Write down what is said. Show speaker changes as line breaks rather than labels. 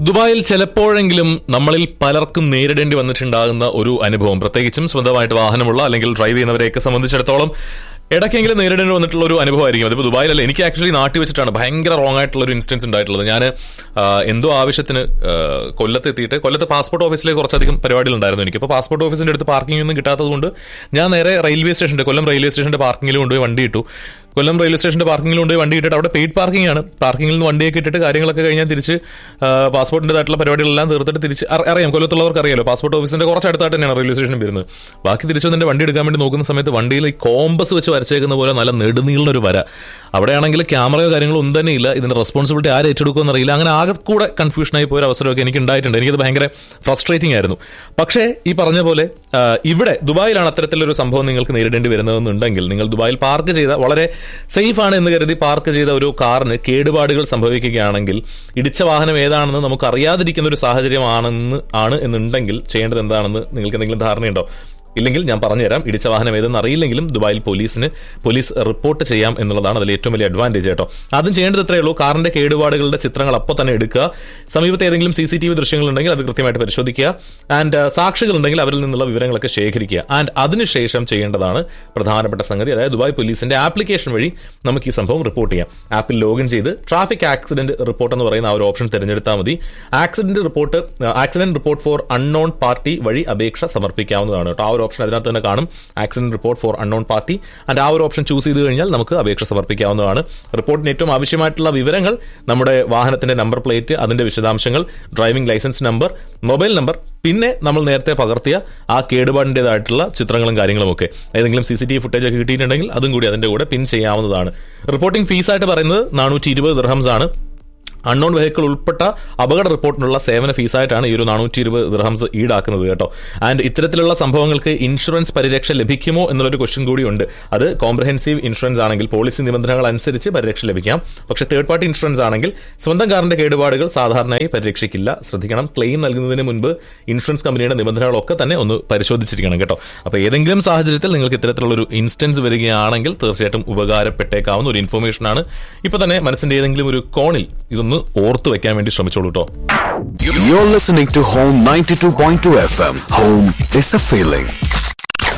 ദുബായിൽ ചിലപ്പോഴെങ്കിലും നമ്മളിൽ പലർക്കും നേരിടേണ്ടി വന്നിട്ടുണ്ടാകുന്ന ഒരു അനുഭവം പ്രത്യേകിച്ചും സ്വന്തമായിട്ട് വാഹനമുള്ള അല്ലെങ്കിൽ ഡ്രൈവ് ചെയ്യുന്നവരെയൊക്കെ സംബന്ധിച്ചിടത്തോളം ഇടയ്ക്കെങ്കിലും നേരിടേണ്ടി വന്നിട്ടുള്ള ഒരു അനുഭവമായിരിക്കും അതിപ്പോൾ ദുബായിലല്ല എനിക്ക് ആക്ച്വലി നാട്ടിൽ വെച്ചിട്ടാണ് ഭയങ്കര റോങ് ആയിട്ടുള്ള ഒരു ഇൻസ്റ്റൻസ് ഉണ്ടായിട്ടുള്ളത് ഞാൻ എന്തോ ആവശ്യത്തിന് ആ, കൊല്ലത്ത് എത്തിയിട്ട് കൊല്ലത്ത് പാസ്പോർട്ട് ഓഫീസിലേക്ക് കുറച്ചധികം പരിപാടികളുണ്ടായിരുന്നു എനിക്ക് അപ്പോൾ പാസ്പോർട്ട് ഓഫീസിന്റെ അടുത്ത് പാർക്കിംഗ് ഒന്നും കിട്ടാത്തത് കൊണ്ട് ഞാൻ നേരെ റെയിൽവേ സ്റ്റേഷന്റെ കൊല്ലം റെയിൽവേ സ്റ്റേഷന്റെ പാർക്കിങ്ങിൽ കൊണ്ടുപോയി വണ്ടി ഇട്ടു കൊല്ലം റെയിൽവേ സ്റ്റേഷന്റെ പാർക്കിങ്ങിൽ കൊണ്ടുപോയി വണ്ടി ഇട്ടിട്ട് അവിടെ പെയ്ഡ് പാർക്കിംഗ് ആണ് പാർക്കിങ്ങിൽ നിന്ന് വണ്ടിയൊക്കെ ഇട്ടിട്ട് കാര്യങ്ങളൊക്കെ കഴിഞ്ഞാൽ തിരിച്ച് പാസ്പോർട്ടിൻ്റെതായിട്ടുള്ള പരിപാടികളെല്ലാം തീർത്തിട്ട് തിരിച്ച് അറി- അറിയാം കൊല്ലത്തുള്ളവർക്ക് അറിയാലോ പാസ്പോർട്ട് ഓഫീസിന്റെ കുറച്ച് അടുത്തായിട്ട് തന്നെയാണ് റെയിൽവേ സ്റ്റേഷൻ വരുന്നത് ബാക്കി തിരിച്ച് വന്നിട്ട് വണ്ടി എടുക്കാൻ വേണ്ടി നോക്കുന്ന സമയത്ത് വണ്ടിയിൽ ഈ കോമ്പസ് വെച്ച് വരച്ചേക്കുന്ന പോലെ നല്ല നെടുനീളുന്ന ഒരു വര അവിടെയാണെങ്കിൽ ക്യാമറയോ കാര്യങ്ങളോ ഒന്നും തന്നെ ഇല്ല ഇതിന്റെ റെസ്പോൺസിബിലിറ്റി ആര് ഏറ്റെടുക്കുമെന്ന് അറിയില്ല അങ്ങനെ ആകെ കൂടെ കൺഫ്യൂഷനായി പോയ ഒരു അവസരമൊക്കെ എനിക്ക് ഉണ്ടായിട്ടുണ്ട് എനിക്കത് ഭയങ്കര ഫ്രസ്ട്രേറ്റിംഗ് ആയിരുന്നു പക്ഷേ ഈ പറഞ്ഞ പോലെ ആ, ഇവിടെ ദുബായിലാണ് അത്തരത്തിലൊരു സംഭവം നിങ്ങൾക്ക് നേരിടേണ്ടി വരുന്നതെന്നുണ്ടെങ്കിൽ നിങ്ങൾ ദുബായിൽ പാർക്ക് ചെയ്ത വളരെ സേഫ് ആണ് എന്ന് കരുതി പാർക്ക് ചെയ്ത ഒരു കാറിന് കേടുപാടുകൾ സംഭവിക്കുകയാണെങ്കിൽ ഇടിച്ച വാഹനം ഏതാണെന്ന് നമുക്ക് അറിയാതിരിക്കുന്ന ഒരു സാഹചര്യമാണെന്ന് ആണ് എന്നുണ്ടെങ്കിൽ ചെയ്യേണ്ടത് എന്താണെന്ന് നിങ്ങൾക്ക് എന്തെങ്കിലും ധാരണയുണ്ടോ ഇല്ലെങ്കിൽ ഞാൻ പറഞ്ഞുതരാം ഇടിച്ച വാഹനം ഏതെന്ന് അറിയില്ലെങ്കിലും ദുബായിൽ പോലീസിന് പോലീസ് റിപ്പോർട്ട് ചെയ്യാം എന്നുള്ളതാണ് അതിൽ ഏറ്റവും വലിയ അഡ്വാൻറ്റേജ് കേട്ടോ ആദ്യം ചെയ്യേണ്ടത് ഇത്രയേ ഉള്ളൂ കാറിന്റെ കേടുപാടുകളുടെ ചിത്രങ്ങൾ അപ്പോൾ തന്നെ എടുക്കുക സമീപത്ത് ഏതെങ്കിലും സി സി ടി വി ദൃശ്യങ്ങളുണ്ടെങ്കിൽ അത് കൃത്യമായിട്ട് പരിശോധിക്കുക ആൻഡ് സാക്ഷികളുണ്ടെങ്കിൽ അവരിൽ നിന്നുള്ള വിവരങ്ങളൊക്കെ ശേഖരിക്കുക ആൻഡ് അതിനുശേഷം ചെയ്യേണ്ടതാണ് പ്രധാനപ്പെട്ട സംഗതി അതായത് ദുബായ് പോലീസിന്റെ ആപ്ലിക്കേഷൻ വഴി നമുക്ക് ഈ സംഭവം റിപ്പോർട്ട് ചെയ്യാം ആപ്പിൽ ലോഗിൻ ചെയ്ത് ട്രാഫിക് ആക്സിഡന്റ് റിപ്പോർട്ട് എന്ന് പറയുന്ന ആ ഒരു ഓപ്ഷൻ തിരഞ്ഞെടുത്താൽ മതി accident report accident report for unknown party വഴി അപേക്ഷ സമർപ്പിക്കാവുന്നതാണ് കേട്ടോ ആ ഒരു ഓപ്ഷൻ അതിനകത്ത് തന്നെ കാണും accident report for unknown party and ആ ഒരു ഓപ്ഷൻ ചൂസ് ചെയ്ത് കഴിഞ്ഞാൽ നമുക്ക് അപേക്ഷ സമർപ്പിക്കാവുന്നതാണ് റിപ്പോർട്ടിന് ഏറ്റവും ആവശ്യമായിട്ടുള്ള വിവരങ്ങൾ നമ്മുടെ വാഹനത്തിന്റെ നമ്പർ പ്ലേറ്റ് അതിന്റെ വിശദാംശങ്ങൾ driving licence number mobile number പിന്നെ നമ്മൾ നേരത്തെ പകർത്തിയ ആ കേടുപാടിൻ്റെതായിട്ടുള്ള ചിത്രങ്ങളും കാര്യങ്ങളും ഒക്കെ ഏതെങ്കിലും C C T V footage ഒക്കെ കിട്ടിയിട്ടുണ്ടെങ്കിൽ അതും കൂടി അതിന്റെ കൂടെ പിൻ ചെയ്യാവുന്നതാണ് റിപ്പോർട്ടിംഗ് ഫീസായിട്ട് പറയുന്നത് നാനൂറ്റി ഇരുപത് ദിർഹംസ് ആണ് അൺനോൺ വെഹിക്കിൾ ഉൾപ്പെട്ട അപകട റിപ്പോർട്ടിനുള്ള സേവന ഫീസായിട്ടാണ് ഈ ഒരു നാനൂറ്റി ഇരുപത് ദിർഹംസ് ഈടാക്കുന്നത് കേട്ടോ ആൻഡ് ഇത്തരത്തിലുള്ള സംഭവങ്ങൾക്ക് ഇൻഷുറൻസ് പരിരക്ഷ ലഭിക്കുമോ എന്നുള്ളൊരു ക്വസ്റ്റ്യൻ കൂടിയുണ്ട് അത് കോംപ്രഹെൻസീവ് ഇൻഷുറൻസ് ആണെങ്കിൽ പോളിസി നിബന്ധനകൾ അനുസരിച്ച് പരിരക്ഷ ലഭിക്കാം പക്ഷേ തേർഡ് പാർട്ടി ഇൻഷുറൻസ് ആണെങ്കിൽ സ്വന്തം കാറിന്റെ കേടുപാടുകൾ സാധാരണയായി പരിരക്ഷിക്കില്ല ശ്രദ്ധിക്കണം ക്ലെയിം നൽകുന്നതിന് മുൻപ് ഇൻഷുറൻസ് കമ്പനിയുടെ നിബന്ധനകളൊക്കെ തന്നെ ഒന്ന് പരിശോധിച്ചിരിക്കണം കേട്ടോ അപ്പോൾ ഏതെങ്കിലും സാഹചര്യത്തിൽ നിങ്ങൾക്ക് ഇത്തരത്തിലുള്ള ഒരു ഇൻസ്റ്റൻസ് വരികയാണെങ്കിൽ തീർച്ചയായിട്ടും ഉപകാരപ്പെട്ടേക്കാവുന്ന ഒരു ഇൻഫർമേഷൻ ആണ് ഇപ്പൊ തന്നെ മനസ്സിന്റെ ഏതെങ്കിലും ഒരു കോണിൽ ഇതൊന്ന് ഓർത്തു വെക്കാൻ വേണ്ടി ശ്രമിച്ചോളൂ കേട്ടോ
You're listening to Home 92.2 FM. Home is a feeling.